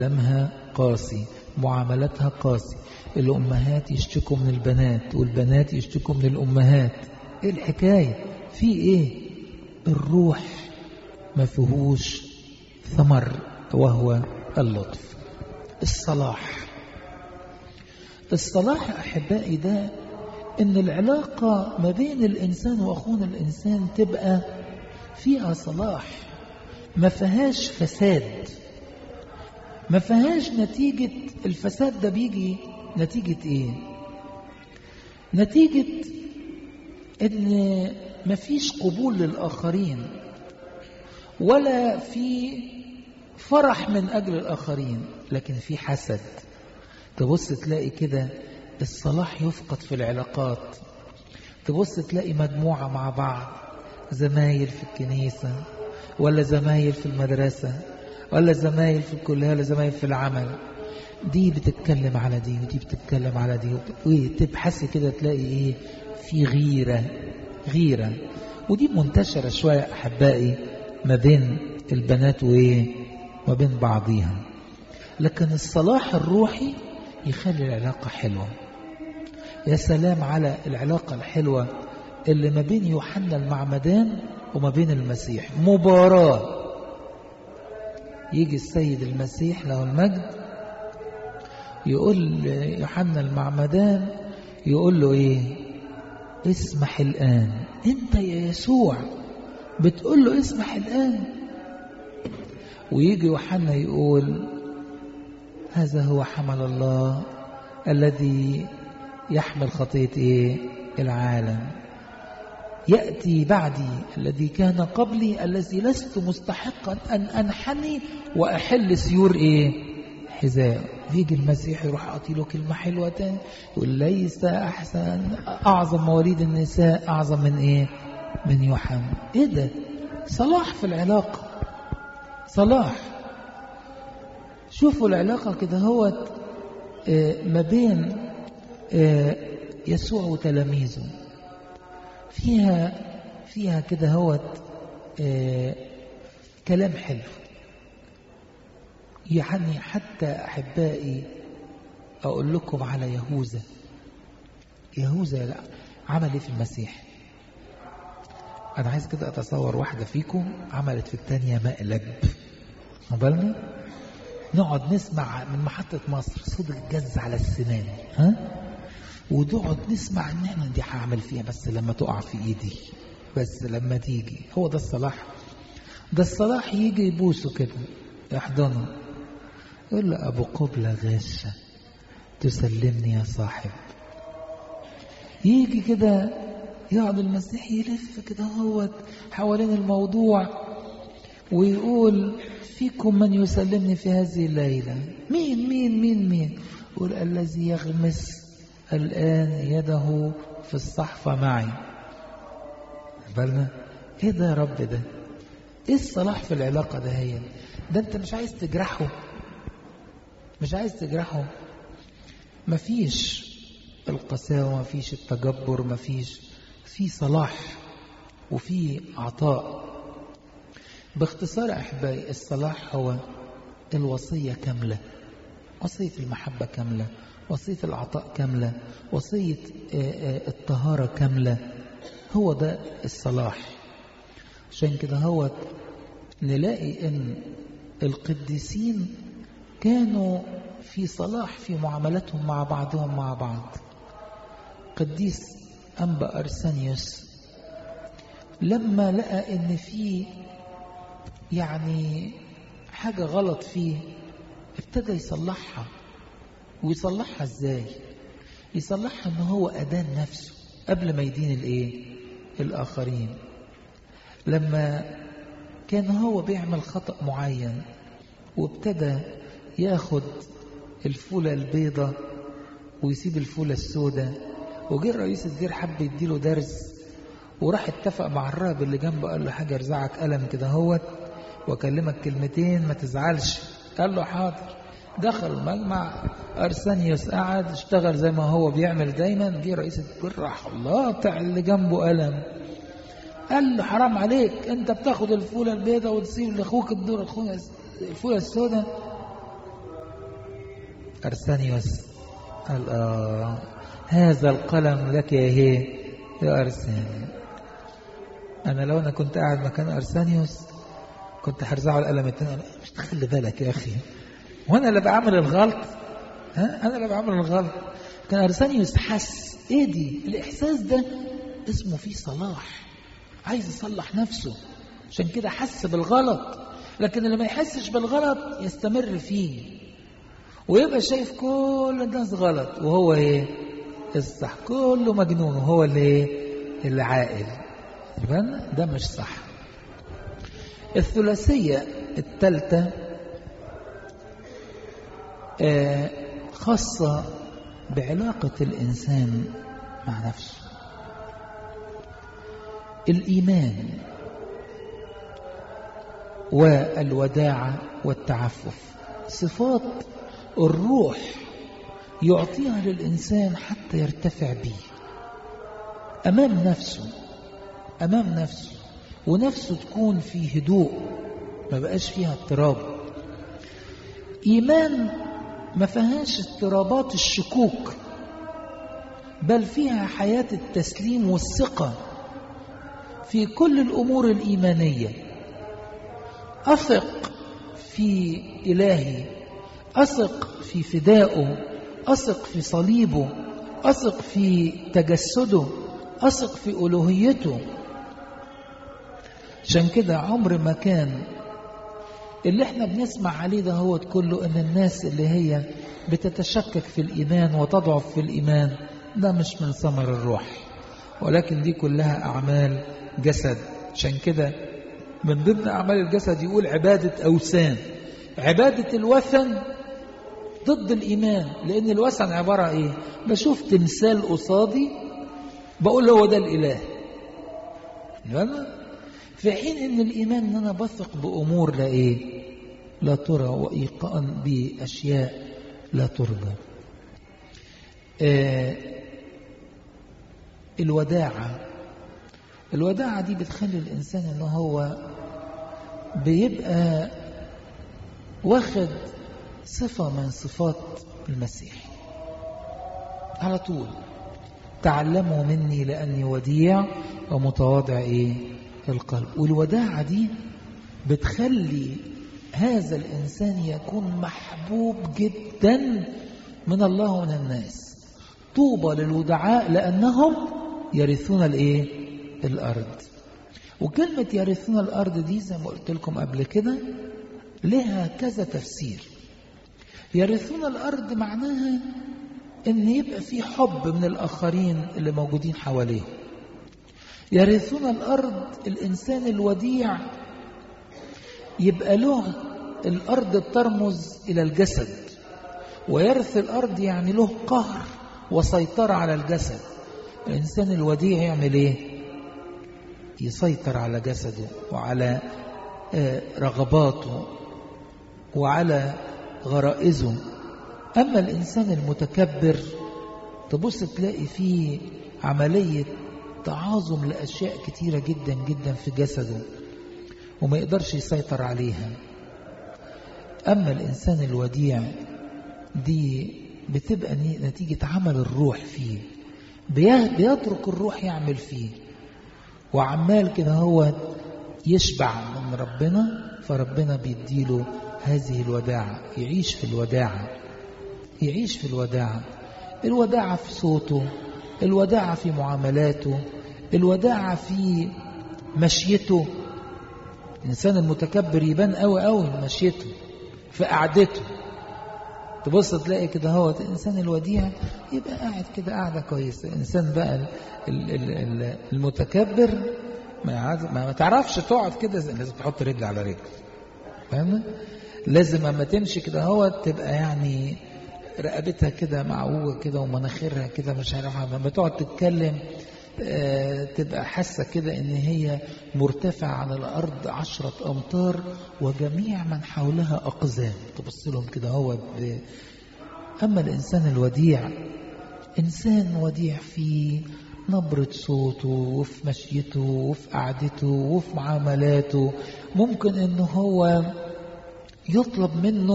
كلامها قاسي معاملتها قاسي الأمهات يشتكوا من البنات والبنات يشتكوا من الأمهات إيه الحكاية في إيه الروح ما فيهوش ثمر وهو اللطف الصلاح الصلاح أحبائي ده إن العلاقة ما بين الإنسان وأخونا الإنسان تبقى فيها صلاح ما فيهاش فساد ما فيهاش نتيجة الفساد ده بيجي نتيجة ايه نتيجة ان مفيش قبول للآخرين ولا في فرح من أجل الآخرين لكن في حسد تبص تلاقي كده الصلاح يفقد في العلاقات تبص تلاقي مجموعة مع بعض زمايل في الكنيسة ولا زمايل في المدرسة ولا زمايل في الكلية ولا زمايل في العمل دي بتتكلم على دي ودي بتتكلم على دي وتبحثي كده تلاقي ايه في غيرة غيرة ودي منتشرة شوية أحبائي ما بين البنات وايه ما بين بعضيها لكن الصلاح الروحي يخلي العلاقة حلوة يا سلام على العلاقة الحلوة اللي ما بين يوحنا المعمدان وما بين المسيح مباراة يجي السيد المسيح له المجد يقول يوحنا المعمدان يقول له ايه اسمح الآن انت يا يسوع بتقول له اسمح الآن ويجي يوحنا يقول هذا هو حمل الله الذي يحمل خطية ايه العالم يأتي بعدي الذي كان قبلي الذي لست مستحقا أن أنحني وأحل سيور إيه حذاء يجي المسيح يروح أعطي له كلمة حلوة تاني يقول ليس أحسن أعظم مواليد النساء أعظم من إيه من يوحنا إيه ده صلاح في العلاقة صلاح شوفوا العلاقة كده هو ما بين يسوع وتلاميذه فيها فيها كده هوت آه كلام حلو يعني حتى أحبائي أقول لكم على يهوذا يهوذا لا عمل ايه في المسيح أنا عايز كده أتصور واحدة فيكم عملت في الثانية مقلب بالنا نقعد نسمع من محطة مصر صوت الجز على السنان ها ونقعد نسمع ان احنا دي هعمل فيها بس لما تقع في ايدي بس لما تيجي هو ده الصلاح ده الصلاح يجي يبوسه كده يحضنه يقول له ابو قبلة غاشة تسلمني يا صاحب يجي كده يقعد المسيح يلف كده هو حوالين الموضوع ويقول فيكم من يسلمني في هذه الليلة مين مين مين مين يقول الذي يغمس الآن يده في الصحفة معي بالنا ايه ده يا رب ده ايه الصلاح في العلاقة ده هي ده انت مش عايز تجرحه مش عايز تجرحه مفيش القساوة مفيش التجبر مفيش في صلاح وفي عطاء باختصار أحبائي الصلاح هو الوصية كاملة وصية المحبة كاملة وصية العطاء كاملة وصية الطهارة كاملة هو ده الصلاح عشان كده هو نلاقي ان القديسين كانوا في صلاح في معاملتهم مع بعضهم مع بعض قديس أنبا أرسانيوس لما لقى ان في يعني حاجة غلط فيه ابتدى يصلحها ويصلحها ازاي يصلحها ان هو ادان نفسه قبل ما يدين الايه الاخرين لما كان هو بيعمل خطأ معين وابتدى ياخد الفولة البيضة ويسيب الفولة السوداء وجه رئيس الدير حب يديله درس وراح اتفق مع الراهب اللي جنبه قال له حاجة ارزعك قلم كده هوت واكلمك كلمتين ما تزعلش قال له حاضر دخل المجمع أرسانيوس قعد اشتغل زي ما هو بيعمل دايما جه رئيس الدير راح الله بتاع اللي جنبه قلم قال له حرام عليك انت بتاخد الفولة البيضاء وتسيب لاخوك الدور الفولة السوداء أرسانيوس قال آه هذا القلم لك يا هي يا أرساني أنا لو أنا كنت قاعد مكان أرسانيوس كنت هرزعه القلم التاني مش تخلي بالك يا أخي وأنا اللي بعمل الغلط ها أنا اللي بعمل الغلط كان أرسانيوس حس إيه دي الإحساس ده اسمه فيه صلاح عايز يصلح نفسه عشان كده حس بالغلط لكن اللي ما يحسش بالغلط يستمر فيه ويبقى شايف كل الناس غلط وهو ايه الصح كله مجنون وهو اللي ايه اللي عاقل يبقى ده مش صح الثلاثية الثالثة آه خاصة بعلاقة الإنسان مع نفسه الإيمان والوداعة والتعفف صفات الروح يعطيها للإنسان حتى يرتفع به أمام نفسه أمام نفسه ونفسه تكون في هدوء ما بقاش فيها اضطراب إيمان ما فيهاش اضطرابات الشكوك بل فيها حياة التسليم والثقة في كل الأمور الإيمانية أثق في إلهي أثق في فدائه أثق في صليبه أثق في تجسده أثق في ألوهيته عشان كده عمر ما كان اللي احنا بنسمع عليه ده هو كله ان الناس اللي هي بتتشكك في الإيمان وتضعف في الإيمان ده مش من ثمر الروح ولكن دي كلها أعمال جسد عشان كده من ضمن أعمال الجسد يقول عبادة أوثان عبادة الوثن ضد الإيمان لأن الوثن عبارة إيه بشوف تمثال قصادي بقول هو ده الإله في حين أن الإيمان أن أنا بثق بأمور لا إيه لا ترى وإيقاء بأشياء لا ترجى آه الوداعة الوداعة دي بتخلي الإنسان أنه هو بيبقى واخد صفة من صفات المسيح على طول تعلموا مني لأني وديع ومتواضع إيه القلب والوداعة دي بتخلي هذا الإنسان يكون محبوب جدا من الله ومن الناس طوبى للودعاء لأنهم يرثون الإيه الأرض وكلمة يرثون الأرض دي زي ما قلت لكم قبل كده لها كذا تفسير يرثون الأرض معناها ان يبقى في حب من الآخرين اللي موجودين حواليه يرثون الأرض الإنسان الوديع يبقى له الأرض ترمز إلى الجسد ويرث الأرض يعني له قهر وسيطرة على الجسد الإنسان الوديع يعمل إيه يسيطر على جسده وعلى رغباته وعلى غرائزه أما الإنسان المتكبر تبص تلاقي فيه عملية تعاظم لأشياء كتيرة جدا جدا في جسده وما يقدرش يسيطر عليها أما الإنسان الوديع دي بتبقى نتيجة عمل الروح فيه بيترك الروح يعمل فيه وعمال كده هو يشبع من ربنا فربنا بيديله هذه الوداعة يعيش في الوداعة يعيش في الوداعة الوداعة في صوته الوداعة في معاملاته الوداعة في مشيته الإنسان المتكبر يبان قوي قوي مشيته في قعدته تبص تلاقي كده هو الإنسان الوديع يبقى قاعد كده قاعدة كويسة الإنسان بقى المتكبر ما, ما تعرفش تقعد كده لازم تحط رجل على رجل فاهم لازم اما تمشي كده هو تبقى يعني رقبتها كده معوجة كده ومناخيرها كده مش عارفة لما تقعد تتكلم آه تبقى حاسة كده ان هي مرتفعة عن الارض عشرة امتار وجميع من حولها اقزام تبص لهم كده هو ب... اما الانسان الوديع انسان وديع في نبرة صوته وفي مشيته وفي قعدته وفي معاملاته ممكن انه هو يطلب منه